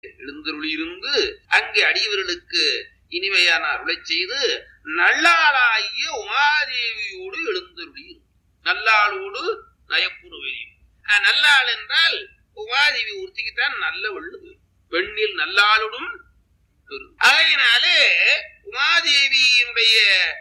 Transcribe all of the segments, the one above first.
எழுந்தருளியிருந்து அங்கே அடியவர்களுக்கு இனிமையான அருளை செய்து நல்லாளாகிய உமாதேவியோடு எழுந்தருளி நல்லாளோடு நயப்புறுவெறி நல்லாள் என்றால் உமாதேவி ஒருத்திக்குத்தான் நல்ல வெள்ளு பெண்ணில் நல்லாளுடும் ஆகையினாலே உமாதேவியினுடைய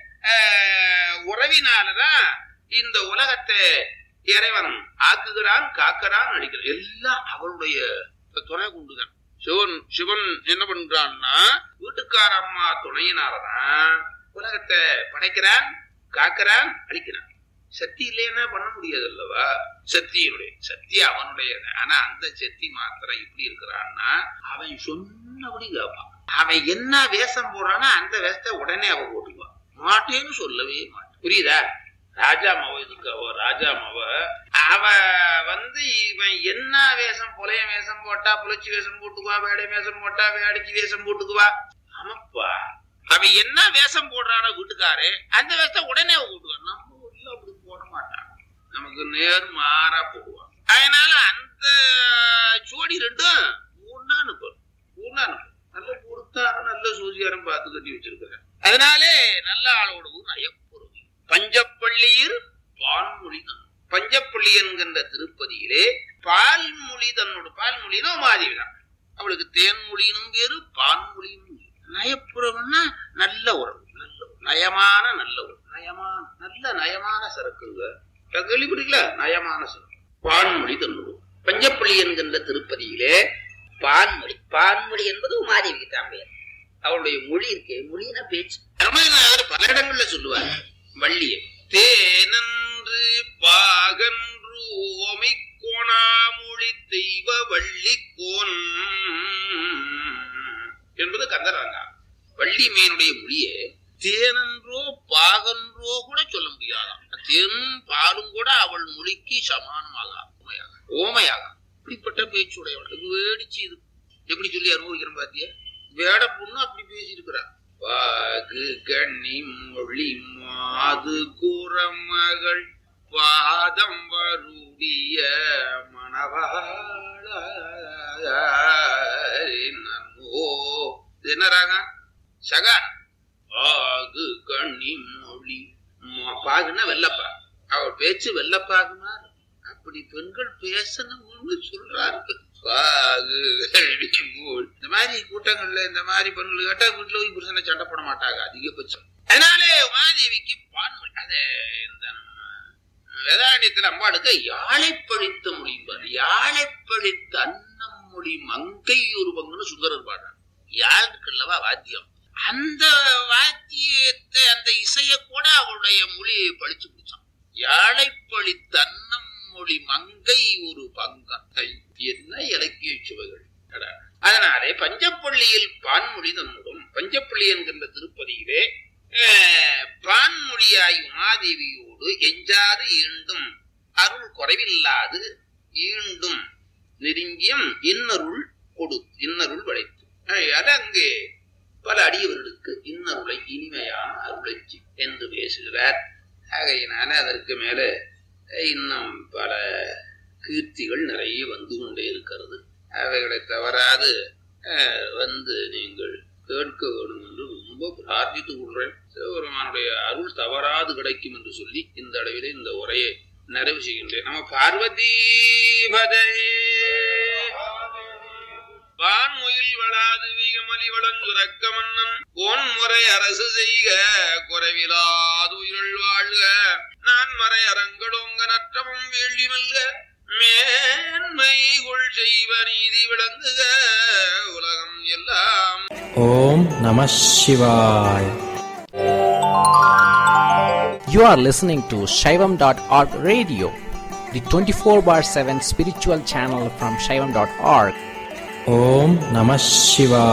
உறவினாலதான் இந்த உலகத்தை இறைவன் ஆக்குகிறான் காக்கிறான் அடிக்கிறான் எல்லாம் அவளுடைய துணை கொண்டுதான் சிவன் சிவன் என்ன பண்றான்னா வீட்டுக்கார அம்மா துணையினாலதான் உலகத்தை படைக்கிறான் காக்கிறான் அழிக்கிறான் சக்தி இல்லைன்னா பண்ண முடியாது அல்லவா சக்தியினுடைய சக்தி அவனுடைய ஆனா அந்த சக்தி மாத்திரம் எப்படி இருக்கிறான்னா அவன் சொன்னபடி கேட்பான் அவன் என்ன வேஷம் போடுறானோ அந்த வேஷத்தை உடனே அவன் போட்டுக்குவான் மாட்டேன்னு சொல்லவே மாட்டான் புரியுதா ராஜா மாவ இதுக்கு அவ ராஜா மாவ அவ வந்து இவன் என்ன வேஷம் புலைய வேஷம் போட்டா புலச்சி வேஷம் போட்டுக்குவா வேடை வேஷம் போட்டா வேடைக்கு வேஷம் போட்டுக்குவா ஆமாப்பா அவன் என்ன வேஷம் போடுறானோ வீட்டுக்காரு அந்த வேஷத்தை உடனே அவ போட்டுக்குவான் நம்ம ஊர்ல அப்படி போட மாட்டான் நமக்கு நேர் மாறா போடுவான் அதனால அந்த ஜோடி ரெண்டும் ஒன்னா அனுப்பும் ஒன்னா அனுப்பும் நல்ல பொறுத்தாரும் நல்ல சூசியாரும் பார்த்து கட்டி வச்சிருக்கிறேன் அதனாலே நல்ல ஆளோட ஊர் நயப்புறவி பஞ்சப்பள்ளியில் பால்மொழி தன் பஞ்சப்பள்ளி என்கின்ற திருப்பதியிலே பால்மொழி தன்னோட பால்மொழினா உமாதேவி தான் அவளுக்கு தேன்மொழியினும் பேரு பான்மொழியும் நயப்புறம்னா நல்ல உறவு நல்ல நயமான நல்ல உறவு நயமான நல்ல நயமான சரக்குங்க கேள்விப்பட்டீங்களா நயமான சரக்கு பான்மொழி தன்னோடு பஞ்சப்பள்ளி என்கின்ற திருப்பதியிலே பான்மொழி பான்மொழி என்பது உமாதேவிக்கு தான் பெயர் அவளுடைய மொழி இருக்கே மொழினா பேச்சு ரமணநாதர் பல இடங்கள்ல சொல்லுவார் வள்ளிய தேனன்று பாகன்று ஓமை கோணாமொழி தெய்வ வள்ளி கோன் என்பது கந்தராங்கா வள்ளி மீனுடைய மொழியே தேனன்றோ பாகன்றோ கூட சொல்ல முடியாதாம் தேனும் பாலும் கூட அவள் மொழிக்கு சமானமாக ஓமையாக ஓமையாக இப்படிப்பட்ட பேச்சுடையவள் வேடிச்சு இது எப்படி சொல்லி அனுபவிக்கிறோம் பாத்திய வேட பொண்ணு அப்படி பேசியிருக்கிறா வாகு கண்ணி மொழி மாது குரமகள் பாதம் வருடைய மணவாள நன்னோ என்ன ராகம் சகான் பாகு கண்ணி மொழி பாகுன்னா வெள்ளப்பா அவள் பேச்சு வெள்ளப்பாகுமா அப்படி பெண்கள் பேசணும்னு சொல்றாரு இந்த மாதிரி கூட்டங்கள்ல இந்த மாதிரி பெண்கள் கேட்டா வீட்டுல போய் புருஷனை சண்டை போட மாட்டாங்க அதிகபட்சம் அதனாலே உமாதேவிக்கு பான்மொழி அத இந்த வேதாண்டியத்துல அம்பாளுக்கு யாழைப்பழித்த மொழிம்பார் யாழைப்பழித்த அன்னம் மொழி மங்கை ஒரு பங்குன்னு சுந்தரர் பாடுறார் யாழ் இருக்குல்லவா வாத்தியம் அந்த வாத்தியத்தை அந்த இசைய கூட அவளுடைய மொழியை பழிச்சு பிடிச்சான் யாழைப்பழித்த அன்னம் மொழி மங்கை ஒரு பங்கம் என்ன இலக்கிய சுவைகள் அதனாலே பஞ்சப்பள்ளியில் பான்மொழி தன்னுடன் பஞ்சப்பள்ளி என்கின்ற திருப்பதியிலே பான்மொழியாய் உமாதேவியோடு எஞ்சாது ஈண்டும் அருள் குறைவில்லாது ஈண்டும் நெருங்கியம் இன்னருள் கொடு இன்னருள் படைத்து அது அங்கே பல அடியவர்களுக்கு இன்னருளை இனிமையான அருளச்சி என்று பேசுகிறார் ஆகையினால அதற்கு மேல இன்னும் பல கீர்த்திகள் நிறைய வந்து கொண்டே இருக்கிறது அவைகளை தவறாது வந்து நீங்கள் கேட்க வேண்டும் என்று ரொம்ப பிரார்த்தித்துக் கொள்றேன் சிவபெருமானுடைய அருள் தவறாது கிடைக்கும் என்று சொல்லி இந்த அளவிலே இந்த உரையை நிறைவு செய்கின்றேன் நம்ம பார்வதி வான்முயில் வளாது வீகமலி வளஞ்சுரக்க மன்னன் போன் முறை அரசு செய்க குறைவிலாது உயிரள் வாழ்க நான் மறை அரங்களோங்க நற்றமும் வேள்வி மல்க மேன்மை கொள் செய்வ நீதி விளங்குக உலகம் எல்லாம் ஓம் நம சிவாய் You are listening to Shaivam.org radio, the 24 bar 7 spiritual channel from Shaivam.org. Om Namah Shivaya.